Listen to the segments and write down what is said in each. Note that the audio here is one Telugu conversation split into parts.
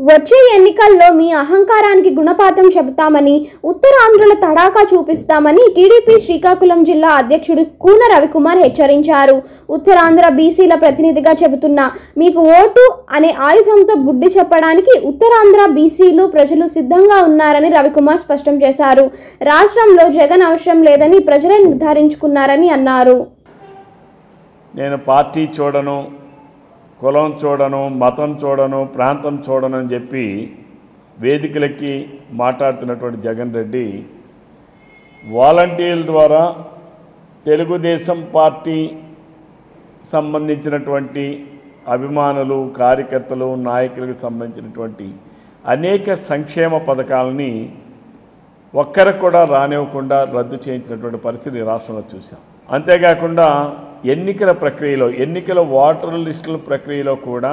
వచ్చే ఎన్నికల్లో మీ అహంకారానికి గుణపాఠం చెబుతామని ఉత్తరాంధ్రుల తడాకా చూపిస్తామని టీడీపీ శ్రీకాకుళం జిల్లా అధ్యక్షుడు కూన రవికుమార్ హెచ్చరించారు ఉత్తరాంధ్ర బీసీల ప్రతినిధిగా చెబుతున్న మీకు ఓటు అనే ఆయుధంతో బుద్ధి చెప్పడానికి ఉత్తరాంధ్ర బీసీలు ప్రజలు సిద్ధంగా ఉన్నారని రవికుమార్ స్పష్టం చేశారు రాష్ట్రంలో జగన్ అవసరం లేదని ప్రజలే నిర్ధారించుకున్నారని అన్నారు నేను పార్టీ చూడను కులం చూడను మతం చూడను ప్రాంతం చూడను అని చెప్పి వేదికలకి మాట్లాడుతున్నటువంటి జగన్ రెడ్డి వాలంటీర్ల ద్వారా తెలుగుదేశం పార్టీ సంబంధించినటువంటి అభిమానులు కార్యకర్తలు నాయకులకు సంబంధించినటువంటి అనేక సంక్షేమ పథకాలని ఒక్కరికి కూడా రానివ్వకుండా రద్దు చేయించినటువంటి పరిస్థితి ఈ రాష్ట్రంలో చూసాం అంతేకాకుండా ఎన్నికల ప్రక్రియలో ఎన్నికల ఓటర్ లిస్టుల ప్రక్రియలో కూడా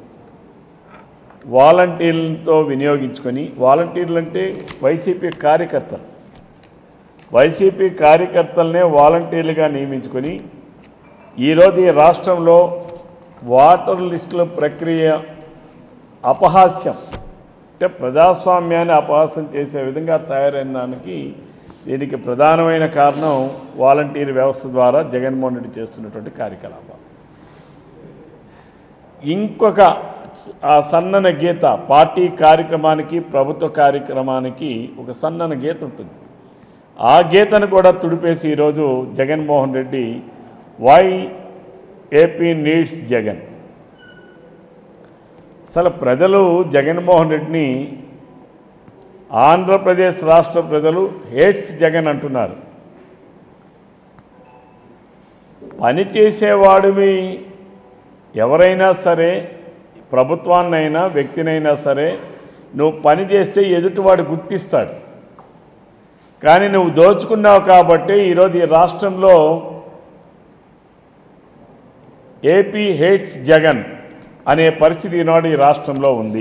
వాలంటీర్లతో వినియోగించుకొని వాలంటీర్లు అంటే వైసీపీ కార్యకర్తలు వైసీపీ కార్యకర్తలనే వాలంటీర్లుగా నియమించుకొని ఈరోజు ఈ రాష్ట్రంలో ఓటర్ లిస్టుల ప్రక్రియ అపహాస్యం అంటే ప్రజాస్వామ్యాన్ని అపహాస్యం చేసే విధంగా తయారైన దానికి దీనికి ప్రధానమైన కారణం వాలంటీర్ వ్యవస్థ ద్వారా జగన్మోహన్ రెడ్డి చేస్తున్నటువంటి కార్యకలాపాలు ఇంకొక ఆ సన్నన గీత పార్టీ కార్యక్రమానికి ప్రభుత్వ కార్యక్రమానికి ఒక సన్నన గీత ఉంటుంది ఆ గీతను కూడా తుడిపేసి ఈరోజు Jaganmohan Reddy why AP needs Jagan అసలు ప్రజలు జగన్మోహన్ రెడ్డిని ఆంధ్రప్రదేశ్ రాష్ట్ర ప్రజలు హేట్స్ జగన్ అంటున్నారు పని చేసేవాడివి ఎవరైనా సరే ప్రభుత్వాన్నైనా వ్యక్తినైనా సరే నువ్వు పని చేస్తే ఎదుటివాడు గుర్తిస్తాడు కానీ నువ్వు దోచుకున్నావు కాబట్టి ఈరోజు ఈ రాష్ట్రంలో ఏపీ హేట్స్ జగన్ అనే పరిస్థితి ఈనాడు ఈ రాష్ట్రంలో ఉంది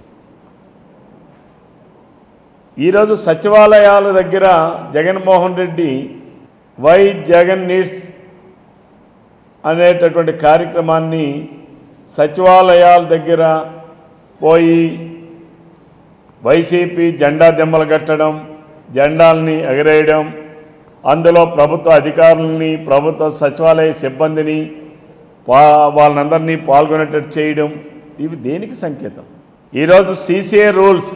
ఈరోజు సచివాలయాల దగ్గర జగన్మోహన్ రెడ్డి వై జగన్ నీడ్స్ అనేటటువంటి కార్యక్రమాన్ని సచివాలయాల దగ్గర పోయి వైసీపీ జెండా దెమ్మలు కట్టడం జెండాల్ని ఎగరేయడం అందులో ప్రభుత్వ అధికారులని ప్రభుత్వ సచివాలయ సిబ్బందిని పా వాళ్ళందరినీ పాల్గొనేటట్టు చేయడం ఇవి దేనికి సంకేతం ఈరోజు సీసీఏ రూల్స్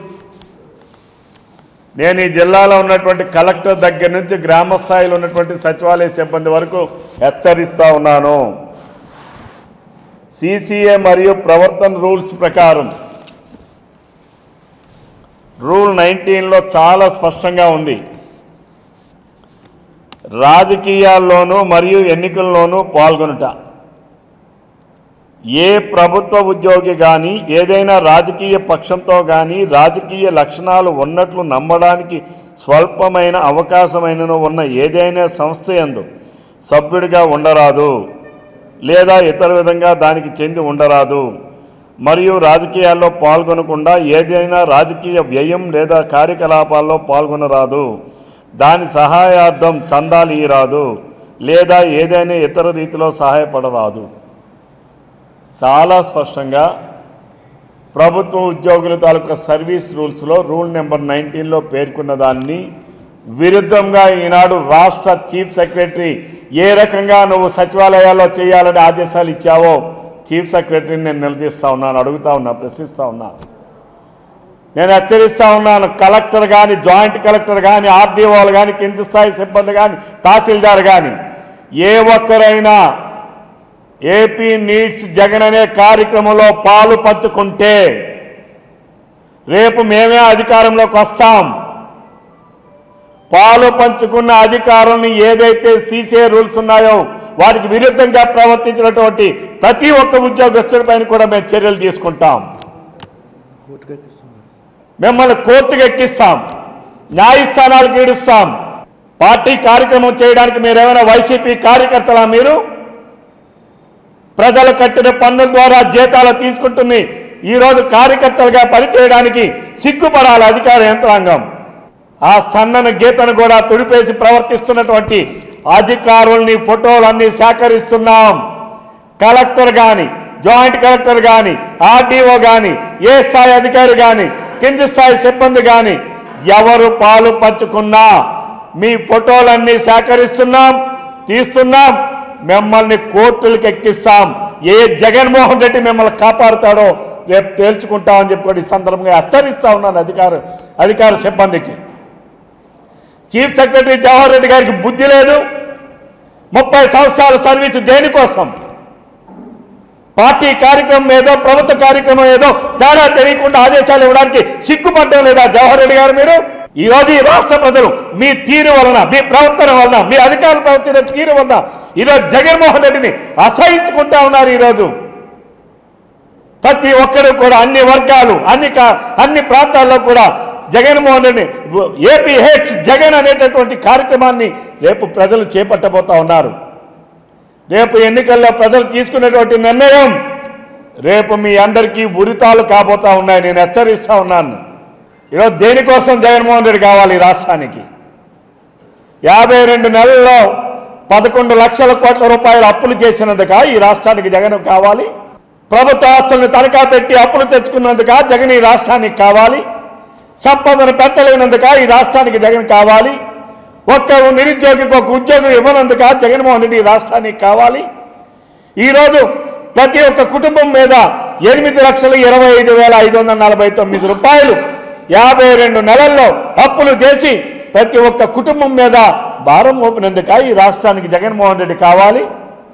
నేను ఈ జిల్లాలో ఉన్నటువంటి కలెక్టర్ దగ్గర నుంచి గ్రామ స్థాయిలో ఉన్నటువంటి సచివాలయ సిబ్బంది వరకు హెచ్చరిస్తూ ఉన్నాను సిసిఏ మరియు ప్రవర్తన రూల్స్ ప్రకారం రూల్ నైన్టీన్లో చాలా స్పష్టంగా ఉంది రాజకీయాల్లోనూ మరియు ఎన్నికల్లోనూ పాల్గొనుట ఏ ప్రభుత్వ ఉద్యోగి కానీ ఏదైనా రాజకీయ పక్షంతో కానీ రాజకీయ లక్షణాలు ఉన్నట్లు నమ్మడానికి స్వల్పమైన అవకాశమైనను ఉన్న ఏదైనా సంస్థ యందు సభ్యుడిగా ఉండరాదు లేదా ఇతర విధంగా దానికి చెంది ఉండరాదు మరియు రాజకీయాల్లో పాల్గొనకుండా ఏదైనా రాజకీయ వ్యయం లేదా కార్యకలాపాల్లో పాల్గొనరాదు దాని సహాయార్థం చందాలు ఇరాదు లేదా ఏదైనా ఇతర రీతిలో సహాయపడరాదు చాలా స్పష్టంగా ప్రభుత్వ ఉద్యోగుల తాలూకా సర్వీస్ రూల్స్లో రూల్ నెంబర్ నైన్టీన్లో పేర్కొన్న దాన్ని విరుద్ధంగా ఈనాడు రాష్ట్ర చీఫ్ సెక్రటరీ ఏ రకంగా నువ్వు సచివాలయాల్లో చేయాలని ఆదేశాలు ఇచ్చావో చీఫ్ సెక్రటరీని నేను నిలదీస్తా ఉన్నాను అడుగుతా ఉన్నా ప్రశ్నిస్తా ఉన్నా నేను హెచ్చరిస్తా ఉన్నాను కలెక్టర్ కానీ జాయింట్ కలెక్టర్ కానీ ఆర్డీఓలు కానీ కింది స్థాయి సిబ్బంది కానీ తహసీల్దార్ కానీ ఏ ఒక్కరైనా ఏపీ నీడ్స్ జగన్ అనే కార్యక్రమంలో పాలు పంచుకుంటే రేపు మేమే అధికారంలోకి వస్తాం పాలు పంచుకున్న అధికారుల్ని ఏదైతే సీసే రూల్స్ ఉన్నాయో వారికి విరుద్ధంగా ప్రవర్తించినటువంటి ప్రతి ఒక్క ఉద్యోగస్తుడి పైన కూడా మేము చర్యలు తీసుకుంటాం మిమ్మల్ని కోర్టుకు ఎక్కిస్తాం న్యాయస్థానాలకు ఈడుస్తాం పార్టీ కార్యక్రమం చేయడానికి మీరేమైనా వైసీపీ కార్యకర్తలా మీరు ప్రజలు కట్టిన పన్నుల ద్వారా జీతాలు తీసుకుంటుంది ఈరోజు కార్యకర్తలుగా పనిచేయడానికి సిగ్గుపడాలి అధికార యంత్రాంగం ఆ సన్నన గీతను కూడా తుడిపేసి ప్రవర్తిస్తున్నటువంటి అధికారుల్ని ఫోటోలన్నీ సేకరిస్తున్నాం కలెక్టర్ కానీ జాయింట్ కలెక్టర్ కానీ ఆర్డీఓ కానీ ఏ స్థాయి అధికారి కానీ కింది స్థాయి సిబ్బంది కానీ ఎవరు పాలు పంచుకున్నా మీ ఫోటోలన్నీ సేకరిస్తున్నాం తీస్తున్నాం మిమ్మల్ని కోర్టులకు ఎక్కిస్తాం ఏ జగన్మోహన్ రెడ్డి మిమ్మల్ని కాపాడుతాడో రేపు తేల్చుకుంటామని చెప్పి కూడా ఈ సందర్భంగా హెచ్చరిస్తా ఉన్నాను అధికార అధికార సిబ్బందికి చీఫ్ సెక్రటరీ జవహర్ రెడ్డి గారికి బుద్ధి లేదు ముప్పై సంవత్సరాల సర్వీస్ దేనికోసం పార్టీ కార్యక్రమం ఏదో ప్రభుత్వ కార్యక్రమం ఏదో తేడా తెలియకుండా ఆదేశాలు ఇవ్వడానికి సిగ్గుపడడం లేదా జవహర్ రెడ్డి గారు మీరు ఈ రోజు ఈ రాష్ట్ర ప్రజలు మీ తీరు వలన మీ ప్రవర్తన వలన మీ అధికార ప్రవర్తన తీరు వలన ఈరోజు జగన్మోహన్ రెడ్డిని అసహించుకుంటా ఉన్నారు ఈరోజు ప్రతి ఒక్కరు కూడా అన్ని వర్గాలు అన్ని కా- అన్ని ప్రాంతాల్లో కూడా జగన్మోహన్ రెడ్డి ఏపీ హెచ్ జగన్ అనేటటువంటి కార్యక్రమాన్ని రేపు ప్రజలు చేపట్టబోతా ఉన్నారు రేపు ఎన్నికల్లో ప్రజలు తీసుకునేటువంటి నిర్ణయం రేపు మీ అందరికీ ఉరితాలు కాబోతా ఉన్నాయి నేను హెచ్చరిస్తా ఉన్నాను ఈరోజు దేనికోసం జగన్మోహన్ రెడ్డి కావాలి ఈ రాష్ట్రానికి యాభై రెండు నెలల్లో పదకొండు లక్షల కోట్ల రూపాయలు అప్పులు చేసినందుక ఈ రాష్ట్రానికి జగన్ కావాలి ప్రభుత్వ ఆస్తులను తనఖా పెట్టి అప్పులు తెచ్చుకున్నందుక జగన్ ఈ రాష్ట్రానికి కావాలి సంపదను పెంచలేనందుక ఈ రాష్ట్రానికి జగన్ కావాలి ఒక్క నిరుద్యోగికి ఒక ఉద్యోగం ఇవ్వనందుక జగన్మోహన్ రెడ్డి ఈ రాష్ట్రానికి కావాలి ఈరోజు ప్రతి ఒక్క కుటుంబం మీద ఎనిమిది లక్షల ఇరవై ఐదు వేల ఐదు వందల నలభై తొమ్మిది రూపాయలు యాభై రెండు నెలల్లో అప్పులు చేసి ప్రతి ఒక్క కుటుంబం మీద భారం మోపినందుక ఈ రాష్ట్రానికి జగన్మోహన్ రెడ్డి కావాలి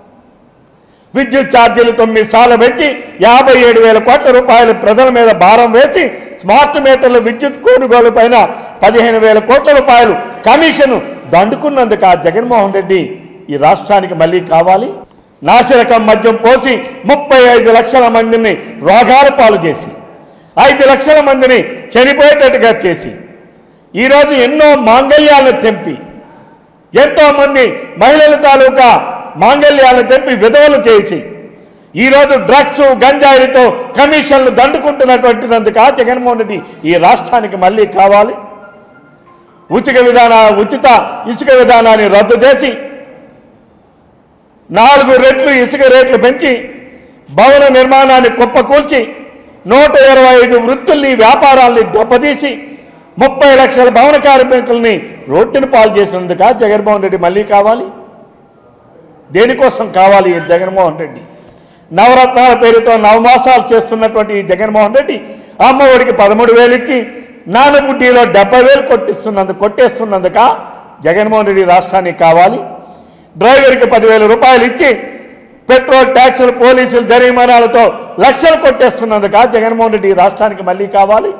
విద్యుత్ ఛార్జీలు తొమ్మిది సార్లు పెంచి యాభై ఏడు వేల కోట్ల రూపాయలు ప్రజల మీద భారం వేసి స్మార్ట్ మీటర్లు విద్యుత్ కొనుగోలు పైన పదిహేను వేల కోట్ల రూపాయలు కమిషన్ దండుకున్నందుకు ఆ జగన్మోహన్ రెడ్డి ఈ రాష్ట్రానికి మళ్ళీ కావాలి నాసిరకం మద్యం పోసి ముప్పై ఐదు లక్షల మందిని రోగాల పాలు చేసి ఐదు లక్షల మందిని చనిపోయేటట్టుగా చేసి ఈరోజు ఎన్నో మాంగళ్యాలను తెంపి ఎంతో మంది మహిళల తాలూకా మాంగళ్యాలను తెంపి విధవలు చేసి ఈరోజు డ్రగ్స్ గంజాయిలతో కమిషన్లు దండుకుంటున్నటువంటినందుకు ఆ జగన్మోహన్ రెడ్డి ఈ రాష్ట్రానికి మళ్ళీ కావాలి ఉచిత విధాన ఉచిత ఇసుక విధానాన్ని రద్దు చేసి నాలుగు రెట్లు ఇసుక రేట్లు పెంచి భవన నిర్మాణాన్ని కుప్పకూల్చి నూట ఇరవై ఐదు వృత్తుల్ని వ్యాపారాల్ని దెబ్బతీసి ముప్పై లక్షల భవన కార్మికుల్ని రోడ్డును పాలు చేసినందుక జగన్మోహన్ రెడ్డి మళ్ళీ కావాలి దేనికోసం కావాలి ఈ జగన్మోహన్ రెడ్డి నవరత్నాల పేరుతో నవమాసాలు చేస్తున్నటువంటి ఈ జగన్మోహన్ రెడ్డి అమ్మఒడికి పదమూడు వేలు ఇచ్చి నానబుడ్డిలో డెబ్బై వేలు కొట్టిస్తున్నందుకు కొట్టేస్తున్నందుక జగన్మోహన్ రెడ్డి రాష్ట్రానికి కావాలి డ్రైవర్కి పదివేల రూపాయలు ఇచ్చి పెట్రోల్ ట్యాక్సులు పోలీసులు జరిమానాలతో లక్షలు కొట్టేస్తున్నందుక జగన్మోహన్ రెడ్డి ఈ రాష్ట్రానికి మళ్ళీ కావాలి